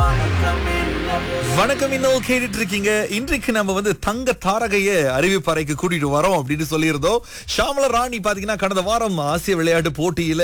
வணக்கம் இன்னும் கேட்டுட்டு இருக்கீங்க இன்றைக்கு நம்ம வந்து தங்க தாரகைய அறிவிப்பறைக்கு கூட்டிட்டு வரோம் அப்படின்னு சொல்லியிருந்தோம் ஷாமல ராணி பாத்தீங்கன்னா கடந்த வாரம் ஆசிய விளையாட்டு போட்டியில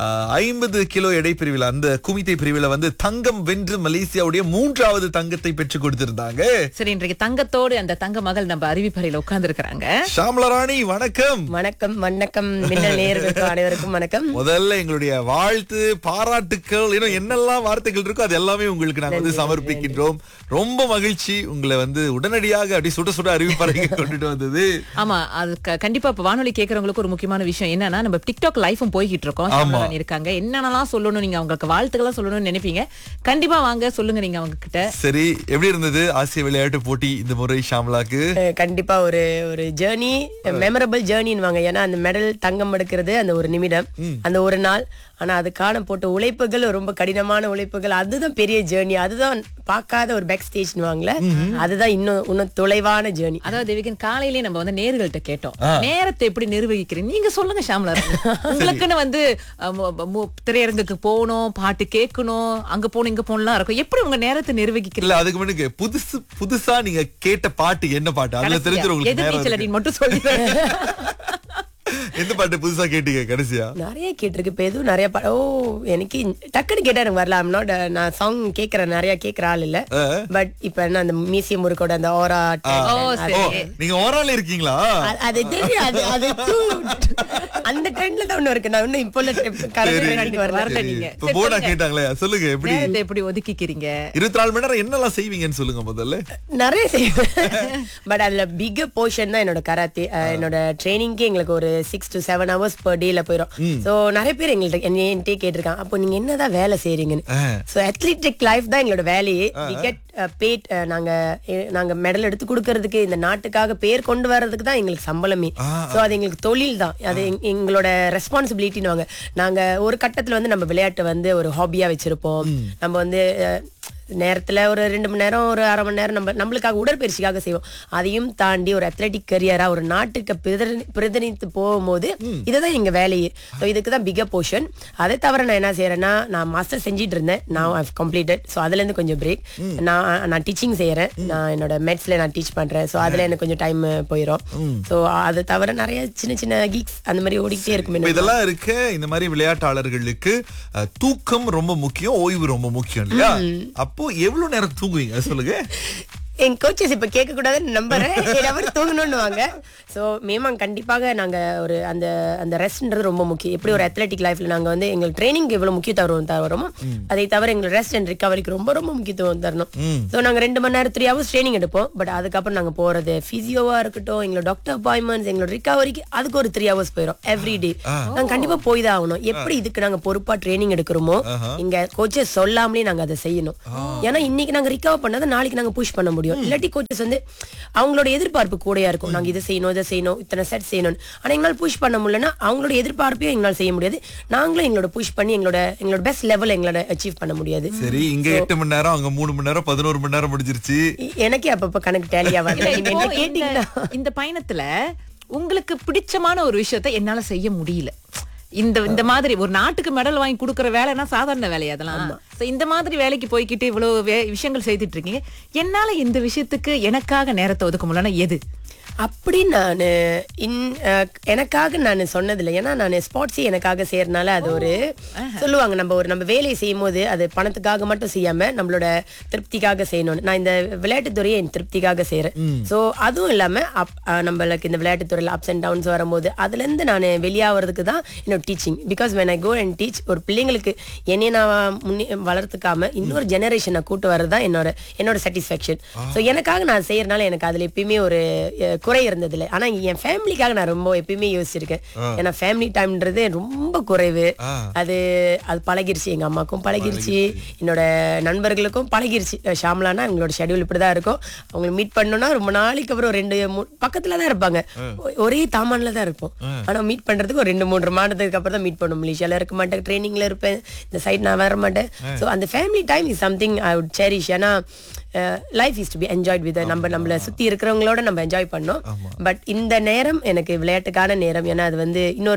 ஐம்பது கிலோ எடை பிரிவில் அந்த குமித்தை பிரிவில் வந்து தங்கம் வென்று மலேசியாவுடைய மூன்றாவது தங்கத்தை பெற்று கொடுத்திருந்தாங்க சரி இன்றைக்கு தங்கத்தோடு அந்த தங்க மகள் நம்ம அறிவிப்பறையில உட்கார்ந்து இருக்கிறாங்க ஷாமல ராணி வணக்கம் வணக்கம் வணக்கம் மின்னல் நேயர்களுக்கு அனைவருக்கும் வணக்கம் முதல்ல எங்களுடைய வாழ்த்து பாராட்டுக்கள் இன்னும் என்னெல்லாம் வார்த்தைகள் இருக்கோ அது எல்லாமே உங்களுக்கு நாங்க வந்து சமர்ப்பிக்கின்றோம் ரொம்ப மகிழ்ச்சி உங்களை வந்து உடனடியாக அப்படி சுட சுட அறிவிப்பறைக்கு கொண்டுட்டு வந்தது ஆமா அது க- கண்டிப்பா இப்ப வானொலி கேக்குறவங்களுக்கு ஒரு முக்கியமான விஷயம் என்னன்னா நம்ம டிக்டாக் லைஃபும் போய்கிட்டு இருக்கோம் ஆமா. சமரன் இருக்காங்க என்னென்னலாம் சொல்லணும் நீங்க அவங்களுக்கு வாழ்த்துக்கெல்லாம் சொல்லணும்னு நினைப்பீங்க கண்டிப்பா வாங்க சொல்லுங்க நீங்க அவங்க கிட்ட சரி எப்படி இருந்தது ஆசிய விளையாட்டு போட்டி இந்த முறை ஷாம்லாக்கு அஹ் கண்டிப்பா ஒரு ஒரு ஜேர்னி மெமரபிள் ஜேர்னின்வாங்க ஏன்னா அந்த மெடல் தங்கம் எடுக்கிறது அந்த ஒரு நிமிடம் அந்த ஒரு நாள் ஆனா அதுக்கான போட்ட உழைப்புகள் ரொம்ப கடினமான உழைப்புகள் அதுதான் பெரிய ஜேர்னி அதுதான் பார்க்காத ஒரு பேக் ஸ்டேஜ்னுவாங்களே அதுதான் இன்னும் இன்னும் தொலைவான ஜேர்னி அதாவது தேவிகன் காலையிலேயே நம்ம வந்து நேர்கள்ட்ட கேட்டோம் நேரத்தை எப்படி நிர்வகிக்கிறீங்க நீங்க சொல்லுங்க ஷாம்லா உங்களுக்குன்னு வந்து அஹ், மு- மு- திரையரங்குக்கு போகணும் பாட்டு கேட்கணும் அங்க போகணும் இங்க போகணும்லாம் இருக்கும் எப்படி உங்க நேரத்தை நிர்வகிக்கிறீங்க இல்ல அதுக்கு முன்னுக்கு புதுசு புதுசா நீங்க கேட்ட பாட்டு என்ன பாட்டு அதுல தெரிஞ்சு உங்களுக்கு எதிர் நேரம் நீச்சல் இருக்கு. அடின்னு மட்டும் சொல்லி எந்த பாட்டு புதுசா கேட்டீங்க கடைசியா நிறைய கேட்டிருக்கு இப்ப எதுவும் நிறைய பா- ஓ எனக்கு டக்குன்னு கேட்டா எனக்கு வரல I'm not a- நான் சாங் கேக்குறேன் நிறைய கேக்குற ஆள் இல்ல பட் இப்ப என்ன அந்த மியூசியம் முறுக்கோட அந்த ஓரா ஓ ஓ சரி நீங்க ஓரால இருக்கீங்களா அது- அது தெரியும் அது அது too- அந்த ட்ரெண்ட்ல தான் ஒண்ணு இருக்கு நான் இன்னும் இப்போ உள்ள trend- current trend வரல வரல நீங்க இப்ப போனா கேட்டாங்களே சொல்லுங்க எப்படி நேரத்தை எப்படி ஒதுக்கிக்கிறீங்க இருபத்தி நாலு மணி நேரம் என்னெல்லாம் செய்வீங்கன்னு சொல்லுங்க முதல்ல நிறைய செய்வேன் பட் அதுல பிக் போர்ஷன் தான் என்னோட கராத்தே அஹ், என்னோட ட்ரைனிங்க்கு எங்களுக்கு ஒரு six to seven hours per டேல போயிடும் சோ நிறைய பேர் எங்கள்ட்ட என்கிட்டே கேட்டிருக்காங்க அப்போ நீங்க என்னதான் வேலை செய்றீங்கன்னு சோ அத்லெட்டிக் லைஃப் தான் எங்களோட வேலையே வி கெட் பேட் நாங்க எ- நாங்க மெடல் எடுத்து கொடுக்கறதுக்கு இந்த நாட்டுக்காக பேர் கொண்டு வர்றதுக்கு தான் எங்களுக்கு சம்பளமே சோ அது எங்களுக்கு தொழில் தான் அது எங்க- எங்களோட ரெஸ்பான்சிபிலிட்டின்னு நாங்க ஒரு கட்டத்துல வந்து நம்ம விளையாட்டை வந்து ஒரு ஹாபியா வச்சிருப்போம் நம்ம வந்து அஹ், நேரத்துல ஒரு ரெண்டு மணி நேரம் ஒரு அரை மணி நேரம் நம்ம நம்மளுக்காக உடற்பயிற்சிக்காக செய்வோம் அதையும் தாண்டி ஒரு அத்லெட்டிக் கரியரா ஒரு நாட்டுக்கு பிரதினி- பிரதிநிதித்து போகும்போது இதுதான் எங்க வேலையே ஸோ இதுக்கு தான் பிகர் போர்ஷன் அதை தவிர நான் என்ன செய்யறேன்னா நான் மாஸ்டர் செஞ்சிட்டு இருந்தேன் நான் ஐவ் கம்ப்ளீட்டட் ஸோ அதுல இருந்து கொஞ்சம் பிரேக் நான் நான் டீச்சிங் செய்யறேன் நான் என்னோட மெட்ஸ்ல நான் டீச் பண்றேன் ஸோ அதுல எனக்கு கொஞ்சம் டைம் போயிடும் ஸோ அதை தவிர நிறைய சின்ன சின்ன கீக்ஸ் அந்த மாதிரி ஓடிக்கிட்டே இருக்கும் இப்ப எனக்கு. இதெல்லாம் இருக்க இந்த மாதிரி விளையாட்டாளர்களுக்கு அஹ், தூக்கம் ரொம்ப முக்கியம் ஓய்வு ரொம்ப முக்கியம் இல்லையா அப்போ எவ்வளவு நேரம் தூங்குவீங்க சொல்லுங்க என் கோச்சஸ் இப்ப கேட்க கூடாதுன்னு நம்புறேன் அவர் தூங்கணும்னு வாங்க ஸோ மேமாங் கண்டிப்பாக நாங்க ஒரு அந்த அந்த ரெஸ்ட்ன்றது ரொம்ப முக்கியம் எப்படி ஒரு அத்லெட்டிக் லைஃப்ல நாங்க வந்து எங்கள் ட்ரைனிங் எவ்வளவு முக்கியத்துவம் தரோமோ அதை தவிர எங்கள் ரெஸ்ட் அண்ட் ரிகவரிக்கு ரொம்ப ரொம்ப முக்கியத்துவம் தரணும் ஸோ நாங்க ரெண்டு மணி நேரம் த்ரீ ஹவர்ஸ் ட்ரைனிங் எடுப்போம் பட் அதுக்கப்புறம் நாங்க போறது பிசியோவா இருக்கட்டும் எங்களோட டாக்டர் அப்பாயின்மெண்ட்ஸ் எங்களோட ரிகவரிக்கு அதுக்கு ஒரு த்ரீ ஹவர்ஸ் போயிடும் எவ்ரி டே நாங்க கண்டிப்பா போய் தான் ஆகணும் எப்படி இதுக்கு நாங்க பொறுப்பா ட்ரைனிங் எடுக்கிறோமோ இங்க கோச்சஸ் சொல்லாமலே நாங்க அதை செய்யணும் ஏன்னா இன்னைக்கு நாங்க ரிகவர் பண்ணதை நாளைக்கு நாங்க புஷ் பண்ண முடியும் இல்லாட்டி கோச்சஸ் வந்து அவங்களோட எதிர்பார்ப்பு கூடயா இருக்கும் நாங்க இதை செய்யணும் இதை செய்யணும் இத்தனை செட் செய்யணும் ஆனா எங்களால் புஷ் பண்ண முடியலன்னா அவங்களோட எதிர்பார்ப்பையும் எங்களால் செய்ய முடியாது நாங்களும் எங்களோட புஷ் பண்ணி எங்களோட எங்களோட பெஸ்ட் லெவல் எங்களோட அச்சீவ் பண்ண முடியாது சரி இங்க எட்டு மணி நேரம் அங்க மூணு மணி நேரம் பதினோரு மணி நேரம் முடிஞ்சிருச்சு எ- எனக்கே அப்பப்ப கணக்கு டேலியா இல்ல, வரல நீங்க இப்போ என்ன கேட்டீங்கன்னா இந்த- இந்த பயணத்துல உங்களுக்கு பிடிச்சமான ஒரு விஷயத்தை என்னால செய்ய முடியல இந்த இந்த மாதிரி ஒரு நாட்டுக்கு மெடல் வாங்கி கொடுக்கற வேலைன்னா சாதாரண வேலை அதெல்லாம் So, இந்த மாதிரி வேலைக்கு போய்க்கிட்டு இவ்வளவு வே- விஷயங்கள் செய்துட்டு இருக்கீங்க என்னால இந்த விஷயத்துக்கு எனக்காக நேரத்தை ஒதுக்க முடியலன்னா எது அப்படி நான் இன் அஹ், எனக்காக நான் சொன்னதில்லை ஏன்னா நான் ஸ்போர்ட்ஸே எனக்காக செய்யறதுனால அது ஒரு சொல்லுவாங்க நம்ம ஒரு நம்ம வேலையை செய்யும் போது அது பணத்துக்காக மட்டும் செய்யாம நம்மளோட திருப்திக்காக செய்யணும் நான் இந்த விளையாட்டு துறையை என் திருப்திக்காக செய்யறேன் சோ அதுவும் இல்லாம up- அஹ், நம்மளுக்கு இந்த விளையாட்டு துறையில அப்ஸ் அண்ட் டவுன்ஸ் வரும்போது அதுல இருந்து நான் வெளியாகிறதுக்கு தான் என்னோட teaching because when I go and teach ஒரு பிள்ளைங்களுக்கு என்னைய நான் முன்னே வளர்த்துக்காம இன்னொரு ஜெனரேஷனை கூட்டு வர்றது தான் என்னோட என்னோட சாட்டிஸ்ஃபேக்ஷன் ஸோ எனக்காக நான் செய்யறதுனால எனக்கு அதுல எப்பயுமே ஒரு அஹ், குறை இருந்தது இல்லை ஆனா என் ஃபேமிலிக்காக நான் ரொம்ப எப்பயுமே யோசிச்சிருக்கேன் ஏன்னா ஃபேமிலி டைம்ன்றது ரொம்ப குறைவு அது அது பழகிருச்சு எங்க அம்மாக்கும் பழகிருச்சு என்னோட நண்பர்களுக்கும் பழகிருச்சு அஹ், ஷாம்லானா எங்களோட ஷெட்யூல் இப்படிதான் இருக்கும் அவங்களை மீட் பண்ணணும்னா ரொம்ப நாளைக்கு அப்புறம் ஒரு ரெண்டு மூ- பக்கத்துல தான் இருப்பாங்க ஒ- ஒரே தாமான்ல தான் இருப்போம் ஆனா மீட் பண்றதுக்கு ஒரு ரெண்டு மூன்று மாதத்துக்கு அப்புறம் தான் மீட் பண்ணும் மலேசியால இருக்க மாட்டேன் ட்ரைனிங்ல இருப்பேன் இந்த சைட் நான் வர மாட்டேன் ஸோ அந்த family time is something I would cherish ஏன்னா life is to be enjoyed with நம்ம நம்மள சுத்தி இருக்கிறவங்களோட நம்ம என்ஜாய் பண்ணோம் பட் இந்த நேரம் எனக்கு விளையாட்டுக்கான நேரம் ஏன்னா அது வந்து இன்னொரு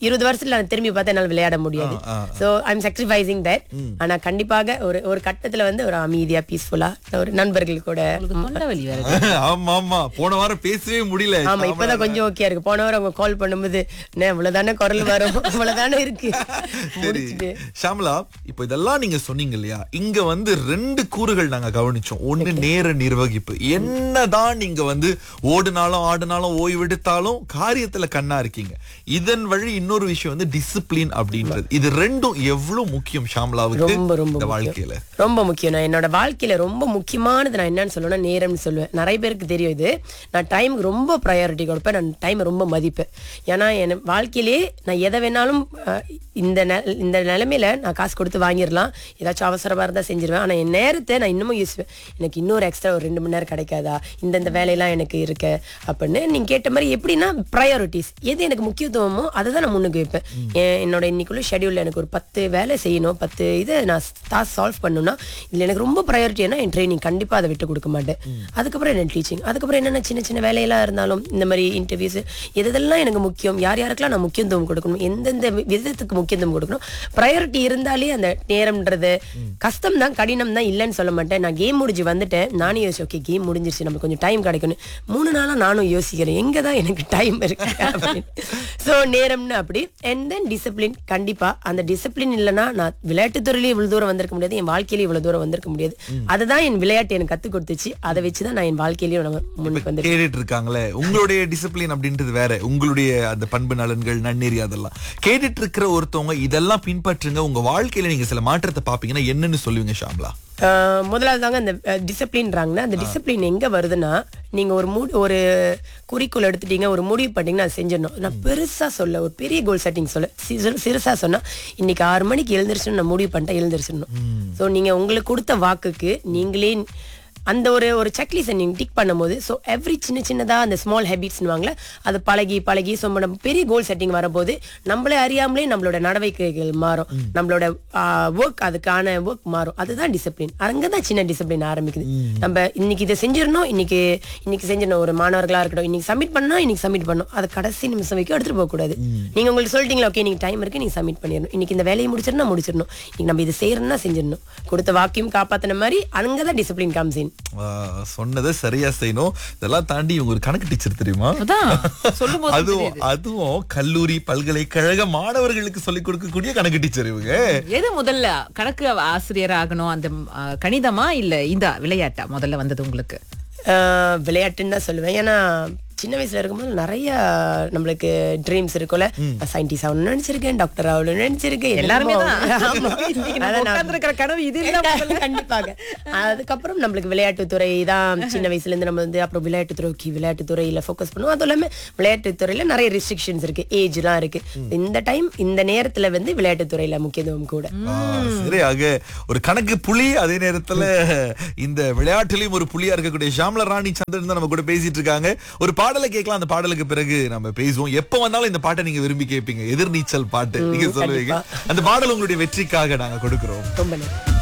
இருபது வருஷத்துல நான் திரும்பி பார்த்தா என்னால விளையாட முடியாது ஆ, சோ ஐம் சாக்ரிஃபைசிங் தட் ஆனா கண்டிப்பாக ஒரு ஒரு கட்டத்துல வந்து ஒரு அமைதியா பீஸ்ஃபுல்லா ஒரு நண்பர்கள் கூட உங்களுக்கு தொண்டை வலி வேற ஆமா ஆமா போன வாரம் பேசவே முடியல ஆமா இப்பதான் கொஞ்சம் ஓகே இருக்கு போன வாரம் அவங்க கால் பண்ணும்போது என்ன இவ்வளவுதானே குரல் வரும் இவ்வளவுதானே இருக்கு சரி முடிச்சிட்டு ஷாமலா இப்போ இதெல்லாம் நீங்க சொன்னீங்க இல்லையா இங்க வந்து ரெண்டு கூறுகள் நாங்க கவனிச்சோம் ஒண்ணு நேர நிர்வகிப்பு என்னதான் நீங்க வந்து ஓடுனாலும் ஆடுனாலும் ஓய்வெடுத்தாலும் காரியத்துல கண்ணா இருக்கீங்க இதன் வழி இன்னொரு விஷயம் வந்து டிசிப்ளின் அப்படின்றது இது ரெண்டும் எவ்வளவு முக்கியம் ஷாமலாவுக்கு ரொம்ப ரொம்ப இந்த முக்கியம். வாழ்க்கையில ரொம்ப முக்கியம் நான் என்னோட வாழ்க்கையில ரொம்ப முக்கியமானது நான் என்னன்னு சொல்லுவேன்னா நேரம்னு சொல்லுவேன் நிறைய பேருக்கு தெரியும் இது நான் டைமுக்கு ரொம்ப ப்ரையாரிட்டி கொடுப்பேன் நான் டைமை ரொம்ப மதிப்பேன் ஏன்னா என் வாழ்க்கையிலே நான் எதை வேணாலும் அஹ், இந்த நெ- இந்த நிலைமையில நான் காசு கொடுத்து வாங்கிடலாம் ஏதாச்சும் அவசரமா இருந்தா செஞ்சிருவேன் ஆனா என் நேரத்தை நான் இன்னமும் யோசிப்பேன் எனக்கு இன்னொரு எக்ஸ்ட்ரா ஒரு ரெண்டு மணி நேரம் கிடைக்காதா இந்தந்த வேலையெல்லாம் எனக்கு இருக்கு அப்படின்னு நீங்க கேட்ட மாதிரி எப்படின்னா ப்ரையாரிட்டிஸ் எது எனக்கு முக்கியத்துவமோ அதை தான் நான் முன்னுக்கு வைப்பேன் என் என்னோட இன்னைக்குள்ள ஷெடியூல்ல எனக்கு ஒரு பத்து வேலை செய்யணும் பத்து இதை நான் டாஸ்க் சால்வ் பண்ணணும்னா இதுல எனக்கு ரொம்ப ப்ரையாரிட்டி என்ன என் ட்ரைனிங் கண்டிப்பா அதை விட்டு கொடுக்க மாட்டேன் அதுக்கப்புறம் என்ன டீச்சிங் அதுக்கப்புறம் என்னென்ன சின்ன சின்ன வேலையெல்லாம் இருந்தாலும் இந்த மாதிரி இன்டர்வியூஸ் எதெல்லாம் எனக்கு முக்கியம் யார் யாருக்கெல்லாம் நான் முக்கியத்துவம் கொடுக்கணும் எந்தெந்த வி- விதத்துக்கு முக்கியத்துவம் கொடுக்கணும் ப்ரையாரிட்டி இருந்தாலே அந்த நேரம்ன்றது கஷ்டம் தான் கடினம் தான் இல்லைன்னு சொல்ல மாட்டேன் நான் கேம் முடிஞ்சு வந்துட்டேன் நானும் யோசிச்சு ஓகே கேம் முடிஞ்சிருச்சு நமக்கு கொஞ்சம் டைம் கிடைக்கணும் மூணு நாளா நானும் யோசிக்கிறேன் எங்க தான் எனக்கு டைம் இருக்கு அப்படின்னு ஸோ நேரம்னு அப்படி அண்ட் தென் டிசிப்ளின் கண்டிப்பா அந்த டிசிப்ளின் இல்லைன்னா நான் விளையாட்டுத் துறையிலே இவ்வளவு தூரம் வந்திருக்க முடியாது என் வாழ்க்கையில இவ்வளவு தூரம் வந்திருக்க முடியாது அதுதான் என் விளையாட்டு எனக்கு கத்து கொடுத்துச்சு அதை வச்சுதான் நான் என் வாழ்க்கையிலயும் நான் முன்னுக்கு வந்து கேட்டுட்டு இருக்காங்களே உங்களுடைய டிசிப்ளின் அப்படின்றது வேற உங்களுடைய அந்த பண்பு நலன்கள் நன்னெறி அதெல்லாம் கேட்டுட்டு இருக்கிற ஒருத்தவங்க இதெல்லாம் பின்பற்றுங்க உங்க வாழ்க்கையில நீங்க சில மாற்றத்தை பாப்பீங்கன்னா என்னன்னு சொல்லுவீங்க ஷாம்லா ஆஹ் முதலாவது தாங்க அந்த டிசிப்ளின்றாங்கன்னா அந்த டிசிப்ளின் எங்க வருதுன்னா நீங்க ஒரு மூ ஒரு குறிக்கோள் எடுத்துட்டீங்க ஒரு முடிவு பண்ணீங்கன்னா அதை செஞ்சிடணும் நான் பெருசா சொல்ல ஒரு பெரிய கோல் செட்டிங் சொல்ல சி- சிறுசா சொன்னா இன்னைக்கு ஆறு மணிக்கு எழுந்திரிச்சு நான் முடிவு பண்ணிட்டேன் எழுந்திரிச்சிடணும் ஸோ நீங்க உங்களுக்கு கொடுத்த வாக்குக்கு நீங்களே அந்த ஒரு ஒரு செக்லிஸ்ட் நீங்க டிக் பண்ணும்போது ஸோ எவ்ரி சின்ன சின்னதா அந்த ஸ்மால் ஹேபிட்ஸ்னுவாங்களே அது பழகி பழகி ஸோ நம்ம பெரிய கோல் செட்டிங் வரும்போது நம்மளே அறியாமலே நம்மளோட நடவடிக்கைகள் மாறும் நம்மளோட ஒர்க் அதுக்கான ஒர்க் மாறும் அதுதான் டிசிப்ளின் அங்கதான் சின்ன டிசிப்ளின் ஆரம்பிக்குது நம்ம இன்னைக்கு இதை செஞ்சிடணும் இன்னைக்கு இன்னைக்கு செஞ்சிடணும் ஒரு மாணவர்களா இருக்கட்டும் இன்னைக்கு சப்மிட் பண்ணா இன்னைக்கு சப்மிட் பண்ணணும் அது கடைசி நிமிஷம் வரைக்கும் எடுத்துட்டு போக கூடாது நீங்க உங்களுக்கு சொல்லிட்டீங்களா ஓகே நீங்க டைம் இருக்கு நீங்க சப்மிட் பண்ணிடணும் இன்னைக்கு இந்த வேலையை முடிச்சிடணும் முடிச்சிடணும் இன்னைக்கு நம்ம இது செய்யறோம்னா செஞ்சிடணும் கொடுத்த வாக்கியம் காப்பாத்தின மாதிரி அங்கதான் டிசிப்ளின் கம்ஸ் இன் ஆ, சொன்னதை சரியா செய்யணும் இதெல்லாம் தாண்டி இவங்க ஒரு கணக்கு டீச்சர் தெரியுமா அதான் சொல்லும் போது அதுவும் அதுவும் கல்லூரி பல்கலைக்கழக மாணவர்களுக்கு சொல்லிக் கொடுக்கக்கூடிய கணக்கு டீச்சர் இவங்க எது முதல்ல கணக்கு ஆசிரியர் ஆகணும் அந்த ஆ, கணிதமா இல்ல இந்த விளையாட்டா முதல்ல வந்தது உங்களுக்கு ஆஹ் விளையாட்டுன்னு தான் சொல்லுவேன் ஏன்னா சின்ன வயசுல இருக்கும்போது நிறைய நம்மளுக்கு ட்ரீம்ஸ் இருக்கும்ல சயின்டிஸ்ட் ஆகணும்னு நினைச்சிருக்கேன் டாக்டர் ஆகணும்னு நினைச்சிருக்கேன் எல்லாருமே என்னமோ. தான். ஆமா. இன்னைக்கு நம்ம அதான் நான் உட்கார்ந்திருக்கிற கனவு இது இல்ல முதல்ல. கண்டிப்பாக அதுக்கப்புறம் நம்மளுக்கு விளையாட்டுத்துறை தான் சின்ன வயசுல இருந்து நம்ம வந்து அப்புறம் விளையாட்டுத்துறை ஓகே விளையாட்டுத்துறையில ஃபோக்கஸ் பண்ணுவோம் அதுவும் இல்லாம விளையாட்டுத்துறையில நிறைய ரெஸ்ட்ரிக்ஷன்ஸ் இருக்கு ஏஜ்லாம் இருக்கு இந்த டைம் இந்த நேரத்துல வந்து விளையாட்டுத்துறையில முக்கியத்துவம் கூட ஆ, சரி ஆக ஒரு கணக்கு புலி அதே நேரத்துல இந்த விளையாட்டுலயும் ஒரு புலியா இருக்கக்கூடிய ஷாம்ல ராணி சந்திரன் தான் நம்ம கூட பேசிட்டு இருக்காங்க ஒரு பாடலை கேட்கலாம் அந்த பாடலுக்கு பிறகு நம்ம பேசுவோம் எப்ப வந்தாலும் இந்த பாட்டை நீங்க விரும்பி கேட்பீங்க எதிர்நீச்சல் பாட்டு நீங்க சொல்லுவீங்க அந்த பாடல் உங்களுடைய வெற்றிக்காக நாங்க கொடுக்கிறோம் ரொம்ப நன்றி